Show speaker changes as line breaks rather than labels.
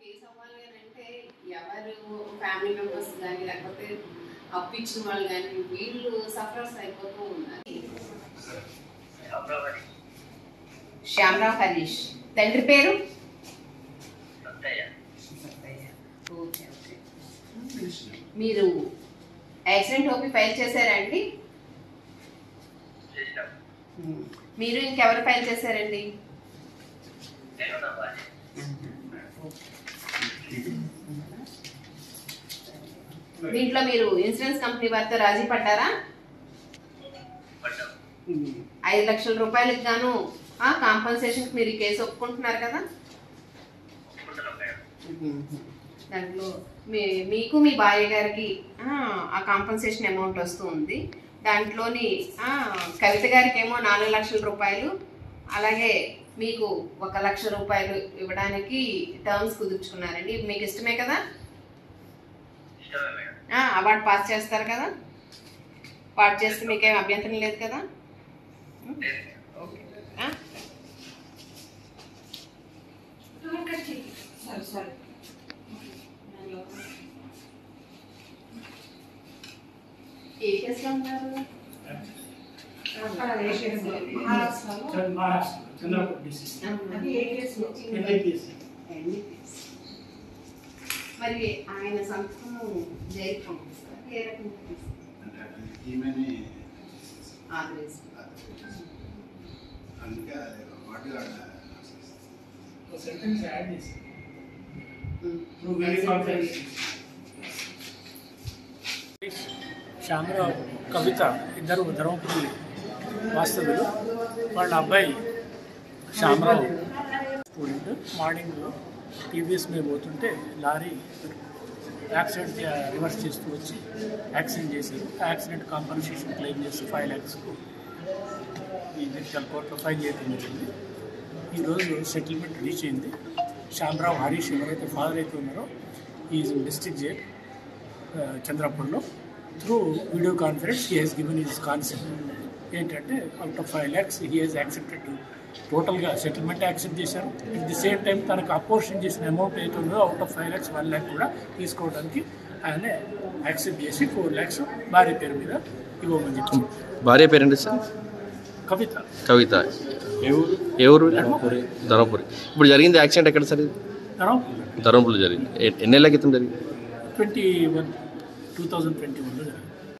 Face అవ్వాలి అని అంటే ఎవరు ఫ్యామిలీ మెంబర్స్ కానీ లేకపోతే అప్పు ఇచ్చిన వాళ్ళు కానీ వీళ్ళు సఫరర్స్ అయిపోతూ ఉన్నారు శ్యామరావు హరీష్ తండ్రి పేరు ఓకే ఓకే మీరు యాక్సిడెంట్ ఓపీ ఫైల్ చేశారండి మీరు ఇంకెవరు ఫైల్ చేశారండి దీంట్లో మీరు ఇన్సూరెన్స్ కంపెనీ వారితో రాజీ పడ్డారా ఐదు లక్షల రూపాయలకు గాను ఆ కాంపన్సేషన్ మీరు ఈ కేసు ఒప్పుకుంటున్నారు కదా దాంట్లో మీ మీకు మీ భార్య గారికి ఆ, ఆ కాంపన్సేషన్ అమౌంట్ వస్తూ ఉంది దాంట్లోని ఆ, కవిత గారికి ఏమో నాలుగు లక్షల రూపాయలు అలాగే మీకు ఒక లక్ష రూపాయలు ఇవ్వడానికి టర్మ్స్ కుదుర్చుకున్నారండి ఇది మీకు ఇష్టమే కదా ఆ, అవార్డు పాస్ చేస్తారు కదా పాస్ చేస్తే మీకేం అభ్యంతరం లేదు కదా ఓకే ఆ? ఏ కేసులో ఉన్నారు
మహారాష్ట్ర చంద్రపూర్ డిస్ట్రిక్ట్ ఎన్ఐపిఎస్
మరి ఆయన సంతకం జైలు పంపిస్తారు ఏ రకంగా పంపిస్తారు?
ఈమెని
ఆదేశం.
అందుకే వాటిగా
సెంటెన్స్ యాడ్ చేసి
ఉమ్.
నువ్వు వీడియో కాన్ఫరెన్స్ శ్యామరావు కవిత ఇద్దరు ధర్మపురి వాస్తవులు వాళ్ళ అబ్బాయి శ్యామరావు స్టూడెంట్ మార్నింగ్ టీవీఎస్ మీద పోతుంటే లారీ యాక్సిడెంట్ రివర్స్ చేస్తూ వచ్చి యాక్సిడెంట్ చేశారు ఆ యాక్సిడెంట్ కాంపన్సేషన్ క్లెయిమ్ చేస్తూ ఫైవ్ ల్యాక్స్కు ఈ మెడికల్ కోర్టులో ఫైల్ చేయడం జరిగింది ఈరోజు సెటిల్మెంట్ రీచ్ అయింది శ్యామరావు హరీష్ ఎవరైతే ఫాదర్ అయితే ఉన్నారో ఈ డిస్ట్రిక్ట్ జైల్ చంద్రపూర్లో through video conference he has given his concept ఏంటంటే out of five lakhs he has accepted టోటల్గా సెటిల్మెంట్ యాక్సెప్ట్ చేశారు అట్ ది సేమ్ టైం తనకు అపోర్షన్ చేసిన అమౌంట్ అయితే ఉందో out of five lakhs one lakh కూడా తీసుకోవడానికి ఆయన యాక్సెప్ట్ చేసి ఫోర్ ల్యాక్స్ భార్య పేరు మీద ఇవ్వమని చెప్పి
భార్య పేరేంటి సార్
కవిత
కవిత ఏ ఊరు ధర్మపురి ఇప్పుడు జరిగింది యాక్సిడెంట్ ఎక్కడ సార్ ఇది
అరౌండ్
ధర్మపురిలో జరిగింది ఎ- ఎన్నేళ్ళ క్రితం జరిగింది
twenty one two thousand twenty వన్లో జరిగింది